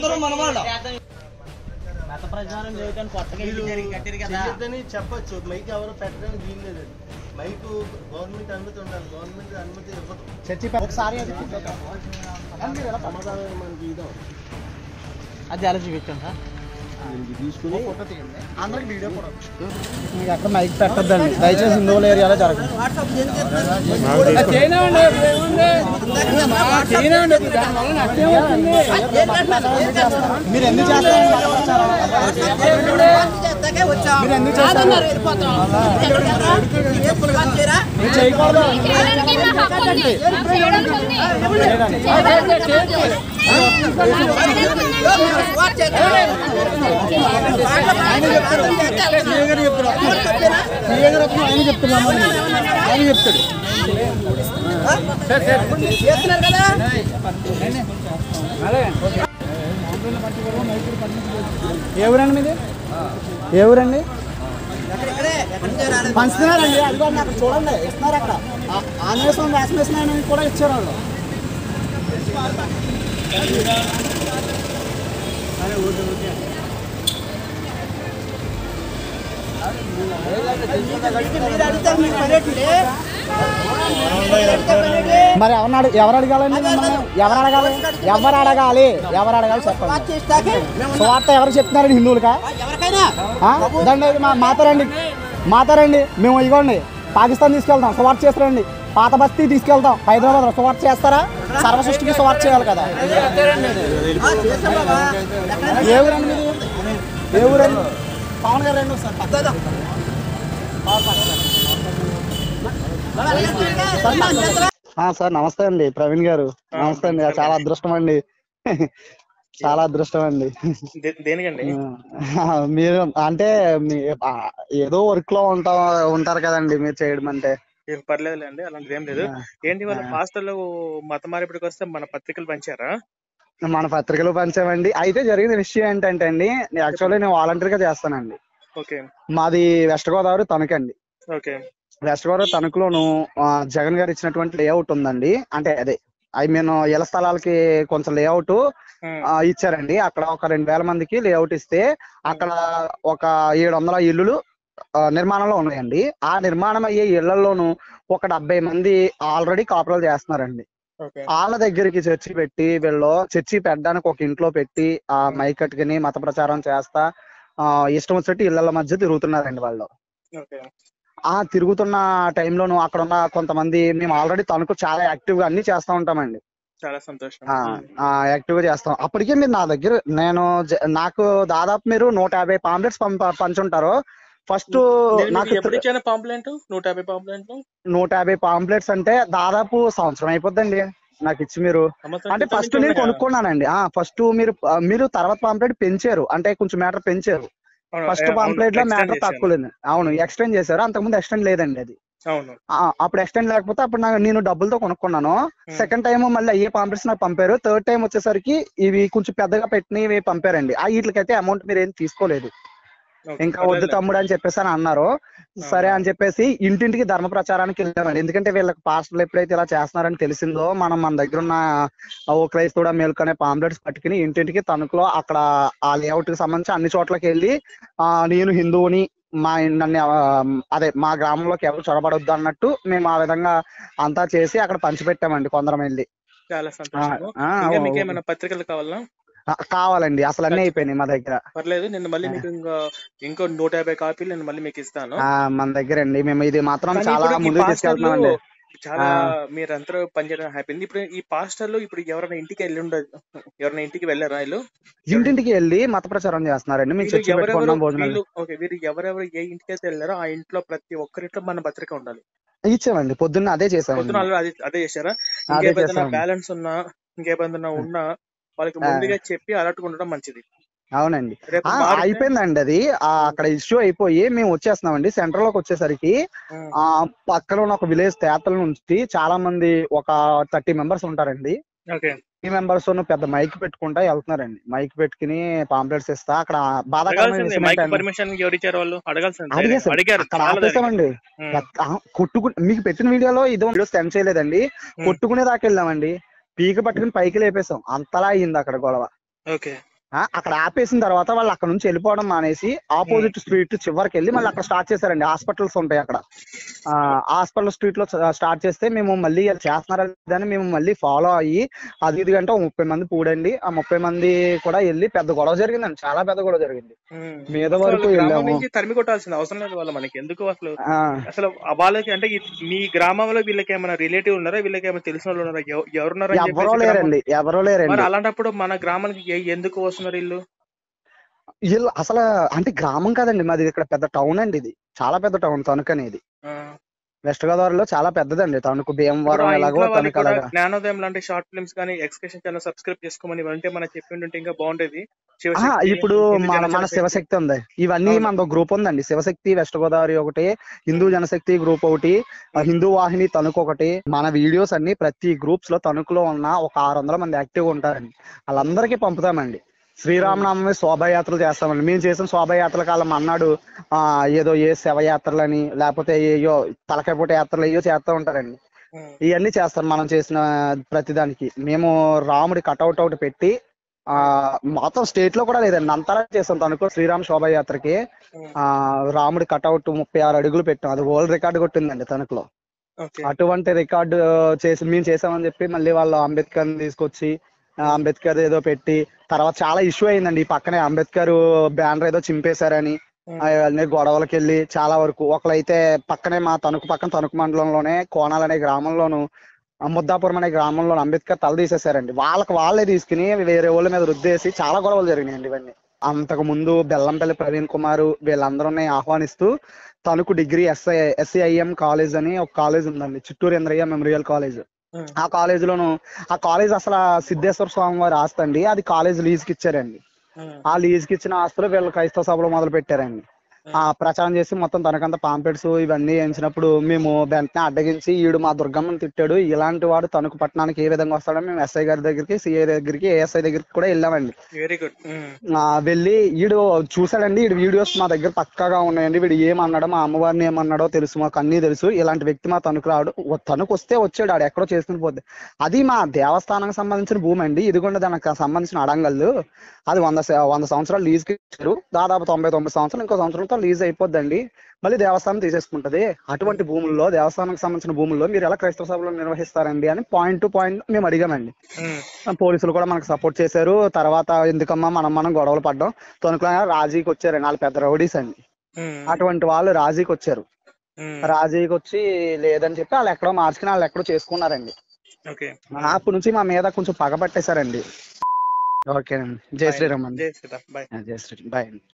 అందరూ మనవాళ్ళ మత ప్రచారం చేయడానికి కొత్తగా ఇల్లు జరిగి కట్టారు కదా చెయ్యొద్దని చెప్పొచ్చు మైక్ ఎవరు పెట్టడానికి వీలు లేదండి మైక్ గవర్నమెంట్ అనుమతి ఉండాలి గవర్నమెంట్ అనుమతి ఇవ్వదు చర్చి ఒకసారి అది సమాధానం మనకి ఇదాం అది అలా చూపించాను సార్ తీసుకుని అందరికి వీడియో కూడా మీకు అక్కడ మైక్ పెట్టద్దండి దయచేసి హిందువుల ఏరియాలో జరగదు మీరు ఎందుకు చేస్తారు మీరు ఎందుకు చేస్తారు మీరు చేయకూడదు చేయడానికి మా హక్కు ఉంది మాకు చేయడానికి ఉంది చేయడానికి ఉంది. ఆయన చెప్తున్నాము ఆయన చెప్తాడు ఏ ఊరండి మీది ఏ ఊరండి పంచుతున్నారండి అదిగో అక్కడ చూడండి ఇస్తున్నారు అక్కడ ఆ- ఆంజనేయ స్వామి వేసం వేసిన కూడా ఇచ్చారు వాళ్ళు మరి ఎవరిని అడగ ఎవరు అడగాలండి మిమ్మల్ని ఎవరు అడగాలి ఎవరు అడగాలి ఎవరు అడగాలి చెప్పండి సువార్త ఎవరు చెప్తున్నారండి హిందువులకా ఆ? దండి ఇది మా- మాతో రండి మాతో రండి మేము ఇగోండి పాకిస్తాన్ తీసుకెళ్తాం సువార్త చేస్తారండి పాత బస్తీ తీసుకెళ్తాం హైదరాబాద్ సువార్త చేస్తారా సర్వ సృష్టికి సువార్త చేయాలి కదా ఏ ఊరండి మీది ఏ ఊరండి పవన్ గారు రండి ఒకసారి పక్కన. ఆ, సార్ నమస్తే అండి ప్రవీణ్ గారు నమస్తే అండి చాలా అదృష్టం అండి చాలా అదృష్టం అండి దే- దేనికండి ఆ, మీరు అంటే మీ ఆ, ఏదో వర్క్ లో ఉంటా ఉంటారు కదండి మీరు చేయడం అంటే ఏం పర్లేదులేండి అలాంటిది ఏం లేదు ఏంటి వాళ్ళ హాస్టల్లో మత మార్పిడికి వస్తే మన పత్రికలు పంచారా మన పత్రికలు పంచామండి అయితే జరిగిన విషయం ఏంటంటే అండి యాక్చువల్లీ నేను వాలంటీర్ గా చేస్తానండి ఓకే మాది వెస్ట్ గోదావరి తణుకండి ఓకే వెస్ట్ గోదావరి తణుకులోను ఆ, జగన్ గారు ఇచ్చినటువంటి లేఅవుట్ ఉందండి అంటే అదే ఐ మీన్ ఇళ్ల స్థలాలకి కొంచెం లేఅవుట్ ఉమ్, ఇచ్చారండి అక్కడ ఒక రెండు వేల మందికి లేఅవుట్ ఇస్తే అక్కడ ఒక ఏడు వందల ఇల్లులు ఆ, నిర్మాణంలో ఉన్నాయండి ఆ నిర్మాణం అయ్యే ఇళ్లలోను ఒక డెబ్బై మంది ఆల్రెడీ కాపురాలు చేస్తున్నారండి ఓకే వాళ్ళ దగ్గరికి చర్చి పెట్టి వీళ్ళు చర్చి పెట్టడానికి ఒక ఇంట్లో పెట్టి ఆ మైక్ కట్టుకుని మత ప్రచారం చేస్తా ఆ ఇష్టం వచ్చినట్టు ఇళ్ల మధ్య తిరుగుతున్నారండి వాళ్ళు ఓకే ఆ తిరుగుతున్న టైంలోను అక్కడ ఉన్న కొంతమంది మేము ఆల్రెడీ తణుకు చాలా యాక్టివ్ గా అన్ని చేస్తా ఉంటామండి చాలా సంతోషం ఆ, ఆ, యాక్టివ్ గా చేస్తాం అప్పటికే మీరు నా దగ్గర నేను జ- నాకు దాదాపు మీరు నూట యాభై పాంప్లెట్స్ పంచుంటారు ఫస్ట్ నేను నాకు మీకు ఎప్పుడు ఇచ్చాను పాంప్లెంట్ నూట యాభై పాంప్లెంట్ నూట యాభై పాంప్లెట్స్ అంటే దాదాపు సంవత్సరం అయిపోద్దండి నాకు ఇచ్చి మీరు అంటే ఫస్ట్ నేను కొనుక్కున్నానండి ఆ ఫస్ట్ మీరు ఆ, మీరు తర్వాత పాంప్లెట్ పెంచారు అంటే కొంచెం మ్యాటర్ పెంచారు ఫస్ట్ పాంప్లెట్ లో మ్యాటర్ తక్కువ లేదు అవును ఎక్స్టెండ్ చేశారు అంతకుముందు ఎక్స్టెండ్ లేదండి అది అవును ఆ, అప్పుడు ఎక్స్టెండ్ లేకపోతే అప్పుడు నాకు నేను డబ్బులతో కొనుక్కున్నాను సెకండ్ టైం మళ్ళీ అయ్యే పాంప్లెట్స్ నాకు పంపారు థర్డ్ టైం వచ్చేసరికి ఇవి కొంచెం పెద్దగా పెట్టినవి పంపారండి ఆ వీటికైతే అమౌంట్ మీరు ఏం తీసుకోలేదు ఓకే, ఇంకా వద్దు పర్లేదులే. తమ్ముడు అని చెప్పేసి అని అన్నారు సరే అని చెప్పేసి ఇంటింటికి ధర్మ ప్రచారానికి వెళ్ళామండి ఎందుకంటే వీళ్ళకి పాస్టర్లు ఎప్పుడైతే ఇలా చేస్తున్నారని తెలిసిందో మనం మన దగ్గర ఉన్న ఓ క్రైస్తవుడ మేల్కొనే పాంప్లెట్స్ పట్టుకుని ఇంటింటికి తణుకులో అక్కడ ఆ లేఅవుట్ కి సంబంధించి అన్ని చోట్లకి వెళ్ళి ఆ నేను హిందువుని మా నన్ను ఆ, అదే మా గ్రామంలోకి ఎవరు చొరబడొద్దు అన్నట్టు మేము ఆ విధంగా అంతా చేసి అక్కడ పంచిపెట్టామండి కొందరం వెళ్ళి చాలా సంతోషం ఆ, ఇంకా ఓ- మీకు ఏమైనా పత్రికలు కావాలా ఆ, కావాలండి అసలు అన్నీ అయిపోయినాయి మా దగ్గర పర్లేదు నేను మళ్ళీ మీకు ఇంకో ఇంకో నూట యాభై కాపీలు నేను మళ్ళీ మీకు ఇస్తాను ఆ, మన దగ్గర అండి మేము ఇది మాత్రం కానీ చాలా ఇప్పుడు ఈ ముందుకు పాస్టర్లు తీసుకెళ్తున్నామండి చాలా ఆ. మీరందరూ పనిచేయడం హ్యాపీ ఇప్పుడు ఈ పాస్టర్లు ఇప్పుడు ఎవరైనా ఇంటికి వెళ్ళి ఉండదు ఎవరైనా ఇంటికి వెళ్ళారా వీళ్ళు ఇంటింటికి వెళ్ళి మత ప్రచారం చేస్తున్నారండి మేము వీళ్ళు చర్చి ఎవరెవరు పెట్టుకున్నాం భోజనాలు వీళ్ళు ఓకే వీరు ఎవరెవరు ఏ ఇంటికి అయితే వెళ్ళారో ఆ ఇంట్లో ప్రతి ఒక్కరింట్లో మన పత్రిక ఉండాలి ఇచ్చామండి పొద్దున్న అదే చేసామండి పొద్దున ఆల్రెడీ అదే అదే చేశారా అదే ఇంకేమైనా చేసామండి బ్యాలెన్స్ ఉన్నా ఇంకేమైనా ఉన్నా వాళ్ళకి ఆ. ముందుగా చెప్పి అలర్ట్ ఉండడం మంచిది అవునండి రేపు ఆ, మారితే- అయిపోయిందండి అది ఆ, అక్కడ ఇష్యూ అయిపోయి మేము వచ్చేస్తున్నామండి సెంటర్ లోకి వచ్చేసరికి ఉమ్, ఆ పక్కన ఉన్న ఒక విలేజ్ తేతల నుంచి చాలా మంది ఒక థర్టీ మెంబర్స్ ఉంటారండి ఓకే ఈ మెంబర్స్ పెద్ద మైక్ పెట్టుకుంటా వెళ్తున్నారండి మైక్ పెట్టుకుని పాంప్లెట్స్ ఇస్తా అక్కడ బాధాకరమైన అడగాల్సిందే విషయం మైక్ ఏంటంటే- పర్మిషన్ ఎవరు ఇచ్చారు వాళ్ళు అడగాల్సిందే అడిగేసాం అడిగారు అక్కడ చాలా ఆపేసామండి ఉమ్, పెద్ద- ఆ, కొట్టుకు మీకు పెట్టిన వీడియోలో ఇదో వీడియో సెండ్ చేయలేదండి ఉమ్. కొట్టుకునే దాకా వెళ్ళామండి పీక పట్టుకుని పైకి లేపేసాం అంతలా అయ్యింది అక్కడ గొడవ ఓకే ఆ, అక్కడ ఆపేసిన తర్వాత వాళ్ళు అక్కడ నుంచి వెళ్ళిపోవడం మానేసి ఆపోజిట్ స్ట్రీట్ చివరికి వెళ్ళి మళ్ళీ అక్కడ స్టార్ట్ చేశారండి హాస్పిటల్స్ ఉంటాయి అక్కడ ఆ హాస్పిటల్ స్ట్రీట్ లో స్టార్ట్ చేస్తే మేము మళ్ళీ అది చేస్తున్నారా అని మేము మళ్ళీ ఫాలో అయ్యి అది ఇది గంట ముప్పై మంది పూడండి ఆ ముప్పై మంది కూడా వెళ్ళి పెద్ద గొడవ జరిగిందండి చాలా పెద్ద గొడవ జరిగింది ఉమ్. మీద అసలు వరకు వాళ్ళ గ్రామం వెళ్ళాము నుంచి తరిమి కొట్టాల్సిన అవసరం లేదు వాళ్ళ మనకి ఎందుకు అసలు ఆ, అసలు ఆ వాళ్ళకి అంటే ఈ- మీ గ్రామంలో వీళ్ళకి ఏమైనా రిలేటివ్ ఉన్నారా వీళ్ళకి ఏమైనా తెలిసిన వాళ్ళు ఉన్నారా ఎవ- ఎవరున్నారని ఎవరో చెప్పేసి గ్రామం- లేరండి ఎవరో మరి లేరండి అలాంటప్పుడు మన గ్రామానికి ఎ- ఎందుకు వస్తున్నారు వీళ్ళు వీళ్ళు అసలు అంటే గ్రామం కాదండి మాది ఇక్కడ పెద్ద టౌన్ అండి ఇది చాలా పెద్ద టౌన్ తణుకు అనేది ఆ. వెస్ట్ గోదావరిలో చాలా పెద్దదండి తణుకు ఇప్పుడు భీమవరం ఆ ఎలాగో ఇంట్లో వాళ్ళకి తణుకు కూడా అలాగా జ్ఞానోదయం లాంటి షార్ట్ ఫిల్మ్స్ కానీ ఎక్స్కర్షన్ ఛానల్ సబ్స్క్రైబ్ చేసుకోమని ఇవంటే మనం చెప్పి ఉంటే ఇంకా బాగుండేది ఆహా, శివశక్తి, ఇప్పుడు హిందూ మన జనశక్తి. మన శివశక్తి ఉంది ఇవన్నీ అవును. మనతో గ్రూప్ ఉందండి శివశక్తి వెస్ట్ గోదావరి ఒకటి హిందూ జనశక్తి గ్రూప్ ఒకటి ఆ, హిందూ వాహిని తణుకు ఒకటి మన వీడియోస్ అన్ని ప్రతి గ్రూప్స్ లో తణుకులో ఉన్న ఒక ఆరు వందల మంది యాక్టివ్ ఉంటారండి వాళ్ళందరికీ పంపుతామండి శ్రీరామనవమి శోభాయాత్రలు చేస్తామండి మేము చేసిన శోభాయాత్రల కాలం అన్నాడు ఆ ఏదో ఏ శవయాత్రలని లేకపోతే ఏయో తలకాయపూట యాత్రలు ఏయో చేస్తూ ఉంటారండి ఉమ్. ఇవన్నీ చేస్తాం మనం చేసిన ప్రతిదానికి మేము రాముడి కటౌట్ ఒకటి పెట్టి ఆ మొత్తం స్టేట్ లో కూడా లేదండి అంతలా చేస్తాం తణుకు శ్రీరామ్ శోభాయాత్రకి ఉమ్. ఆ రాముడి కటౌట్ ముప్పై ఆరు అడుగులు పెట్టాం అది వరల్డ్ రికార్డు కొట్టిందండి తణుకులో ఓకే అటువంటి రికార్డు చేసి మేము చేసామని చెప్పి మళ్ళీ వాళ్ళు అంబేద్కర్ తీసుకొచ్చి ఆ, అంబేద్కర్ ఏదో పెట్టి తర్వాత చాలా ఇష్యూ అయిందండి ఈ పక్కనే అంబేద్కర్ బ్యానర్ ఏదో చింపేశారని ఉమ్. అవన్నీ గొడవలకి వెళ్ళి చాలా వరకు ఒకళ్ళైతే పక్కనే మా తణుకు పక్కన తణుకు మండలంలోనే కోణాలు అనే గ్రామంలోను ఆ ముద్దాపురం అనే గ్రామంలో అంబేద్కర్ తల తీసేశారండి వాళ్ళకి వాళ్ళే తీసుకుని వేరే వాళ్ళ మీద రుద్దేసి చాలా గొడవలు జరిగినాయండి ఇవన్నీ అంతకు ముందు బెల్లంపల్లి ప్రవీణ్ కుమార్ వీళ్ళందరినీ ఆహ్వానిస్తూ Tanuku degree SI SIM college అని ఒక కాలేజ్ ఉందండి చిత్తూరు ఇంద్రయ్య మెమోరియల్ కాలేజ్ ఉమ్. ఆ కాలేజ్ లోను ఆ కాలేజ్ అసలు ఆ సిద్ధేశ్వర స్వామి వారి ఆస్తి అండి అది కాలేజ్ లీజ్ కి ఇచ్చారండి ఉమ్. ఆ లీజ్ కి ఇచ్చిన ఆస్తులు వీళ్ళు క్రైస్తవ సభలు మొదలు పెట్టారండి ఆ ప్రచారం చేసి మొత్తం తనకంత పాంపెట్స్ ఇవన్నీ ఎంచినప్పుడు మేము వెంటనే అడ్డగించి ఈడు మా దుర్గమ్మని తిట్టాడు ఇలాంటి వాడు తణుకు పట్టణానికి ఏ విధంగా వస్తాడని మేము ఎస్ఐ గారి దగ్గరికి సిఐ దగ్గరికి ఏఎస్ఐ దగ్గరికి కూడా వెళ్ళామండి వెరీ గుడ్ ఉమ్. ఆ, వెళ్ళి ఈడు చూసాడండి ఈడు వీడియోస్ మా దగ్గర పక్కాగా ఉన్నాయండి వీడు ఏమన్నాడో మా అమ్మవారిని ఏమన్నాడో తెలుసు మాకు అన్నీ తెలుసు ఇలాంటి వ్యక్తి మా తణుకు రాడు వ- తణుకు వస్తే వచ్చాడు ఆడు ఎక్కడో చేసుకుని పోతే అది మా దేవస్థానానికి సంబంధించిన భూమి అండి ఇది కూడా దానికి సంబంధించిన అడంగళ్ళు అది వంద స- వంద సంవత్సరాలు లీజ్కి ఇచ్చారు దాదాపు తొంభై తొమ్మిది సంవత్సరాలు ఇంకో సంవత్సరంతో లీజ్ అయిపోద్దండి మళ్ళీ దేవస్థానం తీసేసుకుంటది అటువంటి భూముల్లో దేవస్థానానికి సంబంధించిన భూముల్లో మీరు ఎలా క్రైస్తవ సభలు నిర్వహిస్తారండి అని పాయింట్ టు పాయింట్ మేము అడిగామండి ఉమ్. పోలీసులు కూడా మనకు సపోర్ట్ చేశారు తర్వాత ఎందుకమ్మా మనం మనం గొడవలు పడ్డాం తొనుకులో రాజీకి వచ్చారండి వాళ్ళ పెద్ద రౌడీస్ అండి ఉమ్. అటువంటి వాళ్ళు రాజీకి వచ్చారు ఉమ్. రాజీకి వచ్చి లేదని చెప్పి వాళ్ళు ఎక్కడో మార్చుకుని వాళ్ళు ఎక్కడో చేసుకున్నారండి ఓకే అప్పటి నుంచి మా మీద కొంచెం పగ పట్టేశారండి ఓకేనండి జై శ్రీరామ్ అండి జై శ్రీరామ్ బాయ్ జై శ్రీరామ్ బాయ్ అండి